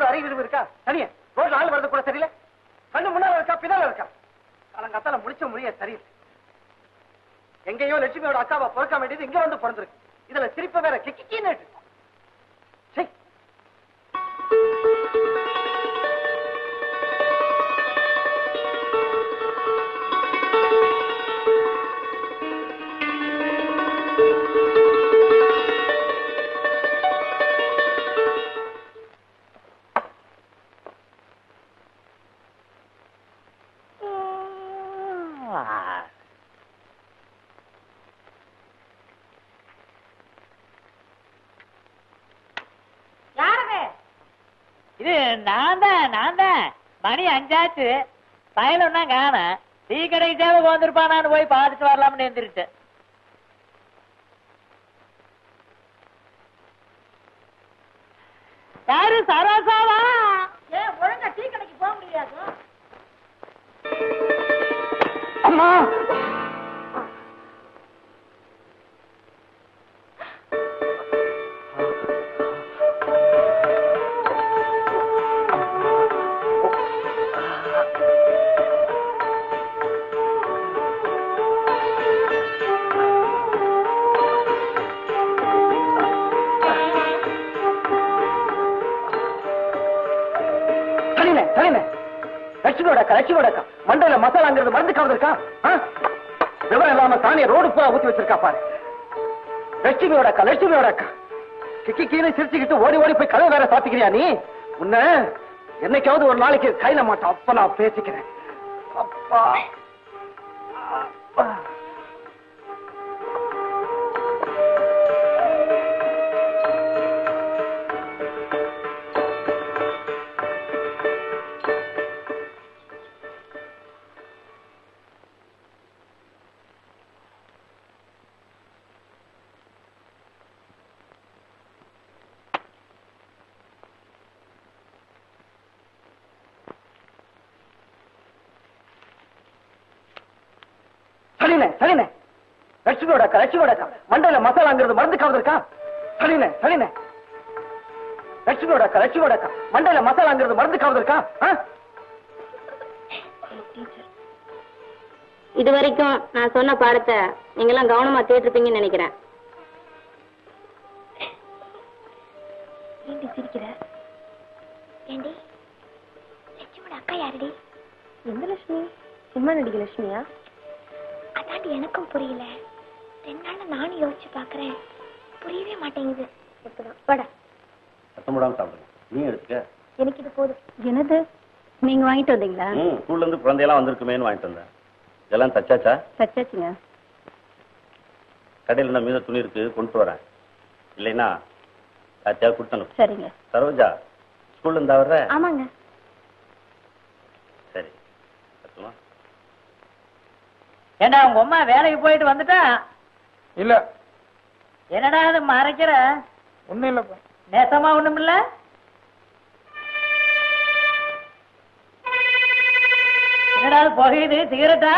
கொஞ்சமாவது அறிவு இருக்கா தனியே ரோட்ல ஆள் வரது கூட தெரியல கண்ணு முன்னால இருக்கா பின்னால இருக்கா காலங்காத்தால முடிச்ச முடிய சரியில்லை எங்கேயோ லட்சுமியோட அக்காவை பிறக்க வேண்டியது இங்க வந்து பிறந்திருக்கு இதுல சிரிப்ப வேற கிக்கின்னு சரி யாரது இது நான் தான் நான் தான் மணி அஞ்சாச்சு பயல ஒன்னா காண டீ கடைக்கு சேவை வந்திருப்பானான்னு போய் பார்த்துட்டு வரலாம்னு எழுந்திருச்சு யாரு சரோசாவா ஏன் ஒழுங்கா டீ கடைக்கு போக முடியாது அம்மா சரிண்ணே சரிண்ணே லட்சுமியோட அக்கா லட்சுமியோட அக்கா மண்டையில மசாலாங்கிறது மருந்து கவர்ந்திருக்கா ஆ? விவரம் இல்லாம தானே ரோடு பூரா ஊத்தி வச்சிருக்கா பாரு லட்சுமியோட அக்கா லட்சுமியோட அக்கா கிக்கி கீழே சிரிச்சுக்கிட்டு ஓடி ஓடி போய் கதை வேற சாத்திக்கிறியா நீ உன்ன என்னைக்காவது ஒரு நாளைக்கு கையில மாட்டோம் அப்ப நான் பேசிக்கிறேன் அப்பா அப்பா. சரிண்ணே சரிண்ணே லட்சுமியோட அக்கா லட்சுமியோட அக்கா மண்டையில மசாலாங்கிறது மருந்து கவர்ந்திருக்கா சரிண்ணே சரிண்ணே லட்சுமியோட அக்கா லட்சுமியோட அக்கா மண்டையில மசாலாங்கிறது மருந்து கவர்ந்திருக்கா ஆ? இது வரைக்கும் நான் சொன்ன பாடத்தை நீங்க எல்லாம் கவனமா கேட்டிருப்பீங்கன்னு நினைக்கிறேன் ஏண்டி சிரிக்கிற ஏண்டி லட்சுமியோட அக்கா யாருடி எந்த லட்சுமி சினிமா நடிகை லட்சுமியா அதாண்டி எனக்கும் புரியல ரெண்டு நாள்ல நானும் யோசிச்சு பாக்குறேன் புரியவே மாட்டேங்குது எப்பதான் வாடா சத்தமிடாம சாப்பிடுங்க நீ எடுத்துக்க எனக்கு இது போதும் என்னது நீங்க வாங்கிட்டு வந்தீங்களா ம் ஸ்கூல்ல இருந்து குழந்தையெல்லாம் வந்திருக்குமேன்னு வாங்கிட்டு வந்தேன் இதெல்லாம் தச்சாச்சா தச்சாச்சுங்க கடையில் என்ன மீத துணி இருக்கு கொண்டு வரேன் இல்லைன்னா யாத்தியா கொடுத்தணும் சரிங்க சரோஜா ஸ்கூல்ல இருந்தா வர்ற ஆமாங்க சரி சத்துமா ஏண்டா உங்க அம்மா வேலைக்கு போயிட்டு வந்துட்டா இல்ல என்னடா அது மறைக்கிற ஒண்ணும் இல்லப்பா நேசமா ஒண்ணுமில்ல என்னடா அது புகையுது சிகரெட்டா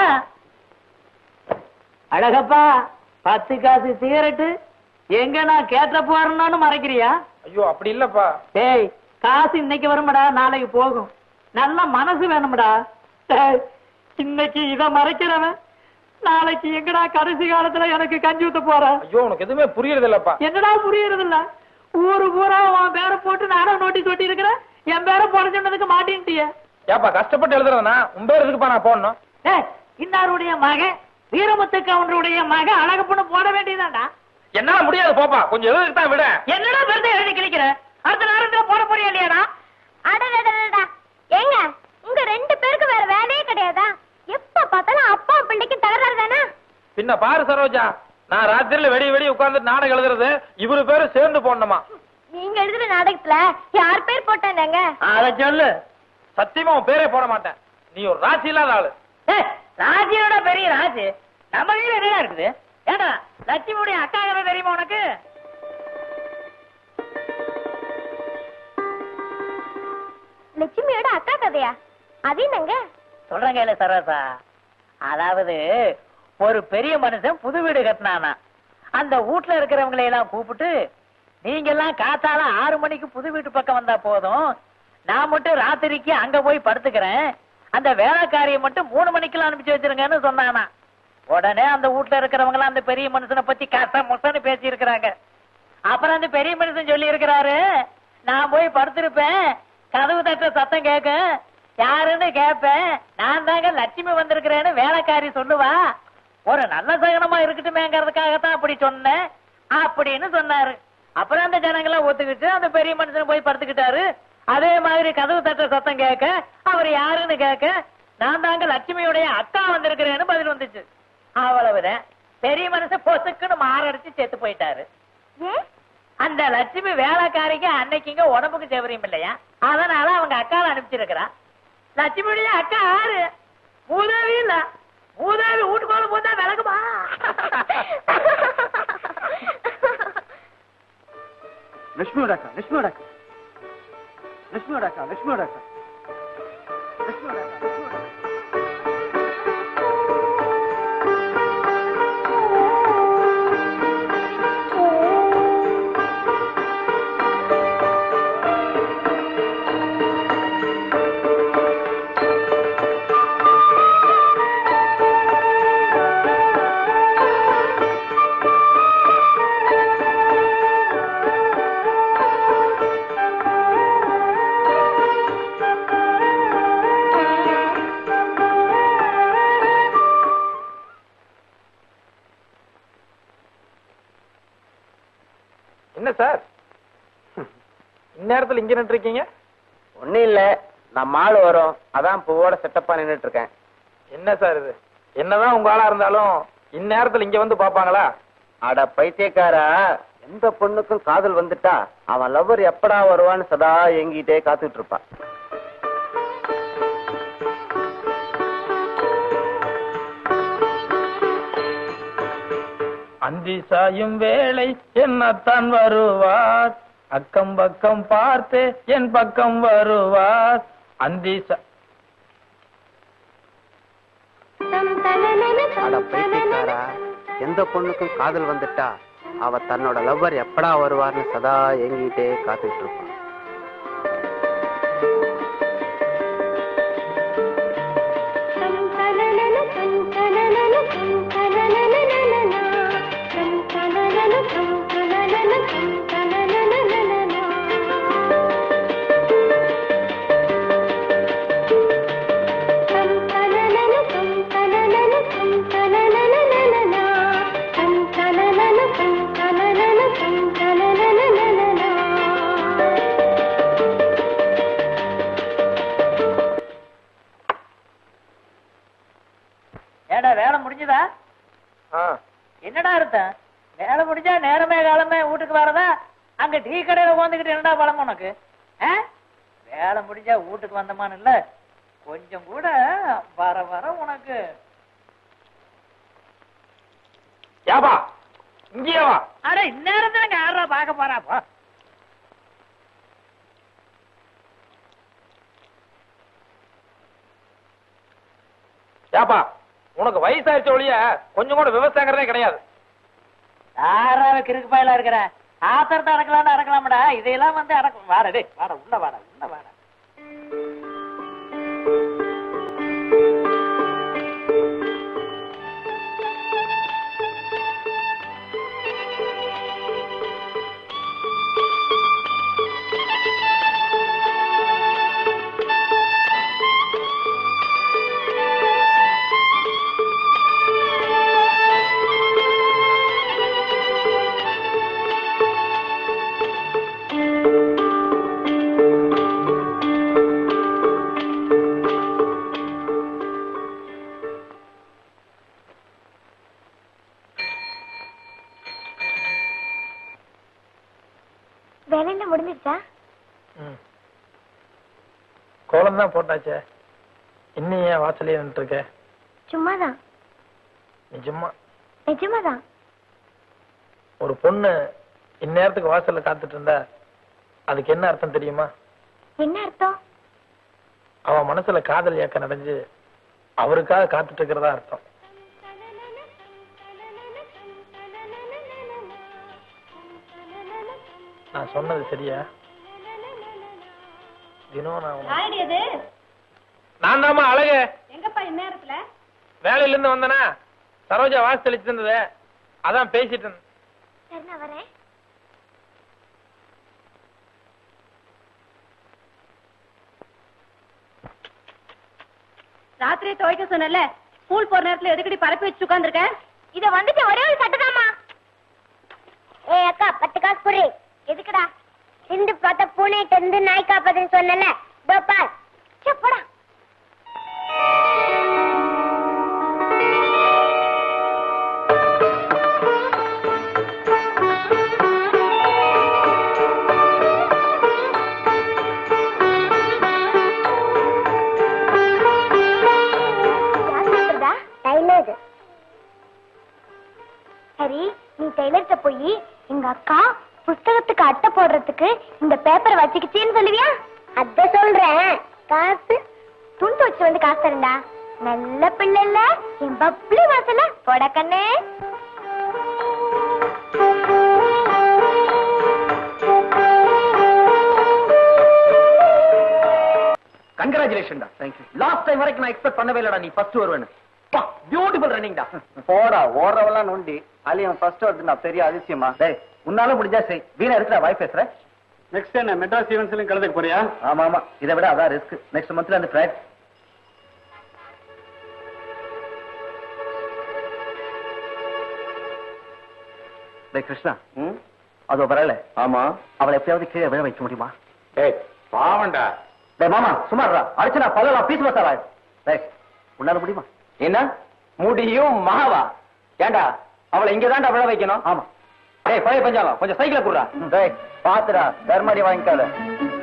அழகப்பா பத்து காசு சிகரெட்டு எங்க நான் கேட்ட போறேன்னு மறைக்கிறியா ஐயோ அப்படி இல்லப்பா டேய் காசு இன்னைக்கு வரும்டா நாளைக்கு போகும் நல்ல மனசு வேணும்டா டேய், இன்னைக்கு இத மறைக்கிறவன் நாளைக்கு எங்கடா கடைசி காலத்துல எனக்கு கஞ்சி ஊத்த போற ஐயோ உனக்கு எதுவுமே புரியறது இல்லப்பா என்னடா புரியறது இல்ல ஊரு பூரா உன் பேரை போட்டு நானும் நோட்டீஸ் ஒட்டி இருக்கிறேன் என் பேரை போட சொன்னதுக்கு மாட்டேன்ட்டிய ஏப்பா கஷ்டப்பட்டு எழுதுறதுனா உன் பேர் எதுக்குப்பா நான் போடணும் ஏய் இன்னாருடைய மகன் வீரமுத்து கவுண்டருடைய மகன் அழகப்பண்ணு போட வேண்டியதாடா என்னால முடியாது போப்பா கொஞ்சம் எழுதுக்கு தான் விட என்னடா பெருதை எழுதி கிழிக்கிற அடுத்த நேரத்துல போட போறியா இல்லையாடா அடடடடடா ஏங்க உங்க ரெண்டு பேருக்கு வேற வேலையே கிடையாதா எப்ப பார்த்தாலும் அப்பா பிள்ளைக்கு தகராறு தானே பின்ன பாரு சரோஜா நான் ராத்திரில வெடி வெடி உட்கார்ந்து நாடகம் எழுதுறது இவரு பேரு சேர்ந்து போடணுமா நீங்க எழுதுற நாடகத்துல யார் பேர் போட்டாங்க அத சொல்லு சத்தியமா உன் பேரே போட மாட்டேன் நீ ஒரு ராசி இல்லாத ஆளு ஏய், ராஜியோட பெரிய ராஜு நம்ம வீடு என்ன இருக்குது ஏடா லட்சுமியுடைய அக்கா கதை தெரியுமா உனக்கு லட்சுமியோட அக்கா கதையா அது என்னங்க சொல்றேன் கேளு சரோசா அதாவது ஒரு பெரிய மனுஷன் புது வீடு கட்டினானா அந்த வீட்டுல இருக்கிறவங்களை எல்லாம் கூப்பிட்டு நீங்க எல்லாம் காத்தால ஆறு மணிக்கு புது வீட்டு பக்கம் வந்தா போதும் நான் மட்டும் ராத்திரிக்கு அங்க போய் படுத்துக்கிறேன் அந்த வேலைக்காரியை மட்டும் மூணு மணிக்கெல்லாம் அனுப்பிச்சு வச்சிருங்கன்னு சொன்னானா உடனே அந்த வீட்டுல இருக்கிறவங்க அந்த பெரிய மனுஷனை பத்தி கச முசன்னு பேசி இருக்கிறாங்க அப்புறம் அந்த பெரிய மனுஷன் சொல்லி இருக்கிறாரு நான் போய் படுத்திருப்பேன் கதவு தட்ட சத்தம் கேட்கும் யாருன்னு கேட்பேன் நான் தாங்க லட்சுமி வந்திருக்கிறேன்னு வேலைக்காரி சொல்லுவா ஒரு நல்ல சகனமா இருக்கட்டுமேங்கிறதுக்காகத்தான் அப்படி சொன்னேன் அப்படின்னு சொன்னாரு அப்புறம் அந்த ஜனங்களாம் ஒத்துக்கிட்டு அந்த பெரிய மனுஷன் போய் படுத்துக்கிட்டாரு அதே மாதிரி கதவு தட்ட சத்தம் கேட்க அவர் யாருன்னு கேட்க நான் தாங்க லட்சுமியுடைய அக்கா வந்திருக்கிறேன்னு பதில் வந்துச்சு அவ்வளவுதான் பெரிய மனுஷன் பொசுக்குன்னு மாரடிச்சு செத்து போயிட்டாரு ஏன் அந்த லட்சுமி வேலைக்காரிக்கு அன்னைக்குங்க உடம்புக்கு செவரியும் இல்லையா அதனால அவங்க அக்காவை அனுப்பிச்சிருக்கிறா லட்சுமியுடைய அக்கா யாரு மூதேவி இல்ல மூதேவி வீட்டுக்குள்ள போதா விளக்குமா லட்சுமியோட அக்கா லட்சுமியோட அக்கா லட்சுமியோட அக்கா லட்சுமியோட அக்கா லட்சுமியோட அக்கா லட்சுமியோட அக்கா என்ன சார் இந்நேரத்துல இங்க நின்று இருக்கீங்க ஒண்ணும் இல்ல நான் மாடு வரும் அதான் பூவோட செட்டப்பா நின்னுட்டு இருக்கேன் என்ன சார் இது என்னதான் உங்க ஆளா இருந்தாலும் இந்நேரத்துல இங்க வந்து பாப்பாங்களா அட பைத்தியக்காரா எந்த பொண்ணுக்கும் காதல் வந்துட்டா அவன் லவ்வர் எப்படா வருவான்னு சதா எங்கிட்டே காத்துட்டு இருப்பான் அந்தி சாயும் வேளை என்னத்தான் வருவார் அக்கம் பக்கம் பார்த்து என் பக்கம் வருவார் அந்தி சா அட பைத்தியக்காரா எந்த பொண்ணுக்கும் காதல் வந்துட்டா அவ தன்னோட லவ்வர் எப்படா வருவார்னு சதா எங்கிட்டே காத்துட்டு இருப்பான் ஏடா வேலை முடிஞ்சுதா ஆ, என்னடா அர்த்தம் வேலை முடிஞ்சா நேரமே காலமே வீட்டுக்கு வரதா அங்க டீ கடையில உட்காந்துக்கிட்டு என்னடா பழம் உனக்கு ஆ? வேலை முடிஞ்சா வீட்டுக்கு வந்தமான்னு இல்ல கொஞ்சம் கூட வர வர உனக்கு ஏப்பா இங்கேயே வா அட இந்நேரத்துல இங்க யாரா பார்க்க போறாப்பா ஏப்பா உனக்கு வயசாயிருச்ச ஒழிய கொஞ்சம் கூட விவசாயங்கிறதே கிடையாது யாராவது கிறுக்கு பயலா இருக்கிற ஆத்திரத்தை அடக்கலாம்னு அடக்கலாம்டா இதையெல்லாம் வந்து அடக்க வாடா டேய் வாடா உள்ள வாடா உள்ள வாடா வேலையில முடிஞ்சிருச்சா ம். கோலம் தான் போட்டாச்சே இன்னும் ஏன் வாசலே நின்று இருக்க சும்மாதான் நிஜமா நிஜமாதான் ஒரு பொண்ணு இந்நேரத்துக்கு வாசல்ல காத்துட்டு இருந்தா அதுக்கு என்ன அர்த்தம் தெரியுமா என்ன அர்த்தம் அவ மனசுல காதல் ஏக்கம் நடஞ்சு அவருக்காக காத்துட்டு இருக்கிறதா அர்த்தம் நான் சொன்னது சரியா தினம் நான் உன்னை- யாரடி அது நான் தாம்மா அழகு எங்கப்பா இந்நேரத்துல வேலையில இருந்து வந்தனா சரோஜா வாசி தெளிச்சிட்டு இருந்தது அதான் பேசிட்டு இருந்தேன் சரி நான் வரேன் ராத்திரியே துவைக்க சொன்னல ஸ்கூல் போற நேரத்துல எதுக்கடி பரப்பி வச்சு உட்கார்ந்திருக்க இத வந்துட்டு ஒரே ஒரு சட்டதாமா ஏய் அக்கா பத்து காசு புரி எதுக்குடா சிந்து பார்த்த பூனைகிட்ட இருந்து நாய் காப்பாதுன்னு சொன்னல இதோ பார் சே, போடா யார் பேசுறதா? டைலர் சரி நீ டெய்லர்கிட்ட போய் எங்க அக்கா புஸ்தகத்துக்கு அட்டை போடுறதுக்கு இந்த பேப்பரை வச்சுக்கிச்சேன்னு சொல்லுவியா அத சொல்றேன் காசு துண்டு வச்சு வந்து காசு தரேன்டா நல்ல பிள்ளை இல்ல என் பப்ளி வாசல போட கண்ணே கங்கராச்சுலேஷன் டா தேங்க்யூ லாஸ்ட் டைம் வரைக்கும் நான் எக்ஸ்பெக்ட் பண்ணவே இல்லடா நீ ஃபர்ஸ்ட் வருவேன்னு பியூட்டிஃபுல் ரன்னிங் டா போடா ஓடுறவெல்லாம் நோண்டி அலியன் ஃபர்ஸ்ட் வருது நான் பெரிய அதிசயமா டேய் உன்னால முடிஞ்சா செய் வீணா இருக்கிற வாய் பேசுற நெக்ஸ்ட் என்ன மெட்ராஸ் ஈவென்ட்ஸ்லயும் கலந்துக்க போறியா ஆமா ஆமா இதை விட அதான் ரிஸ்க் நெக்ஸ்ட் மந்த்ல அந்த ஃபிளைட் டேய் கிருஷ்ணா அதோ வரல ஆமா அவளை எப்படியாவது கீழே விழ வைக்க முடியுமா ஏய் பாவண்டா டேய் மாமா சுமார்ரா அடிச்சு நான் பல்லலாம் பீஸ் மசாலா டேய் உன்னால முடியுமா என்ன முடியும் மாவா ஏண்டா அவளை இங்க தான்டா விழ வைக்கணும் ஆமா டேய் பழைய பஞ்சாலம் கொஞ்சம் சைக்கிள குடுறா டேய் பாத்துடா தர்மடி வாங்கிக்காத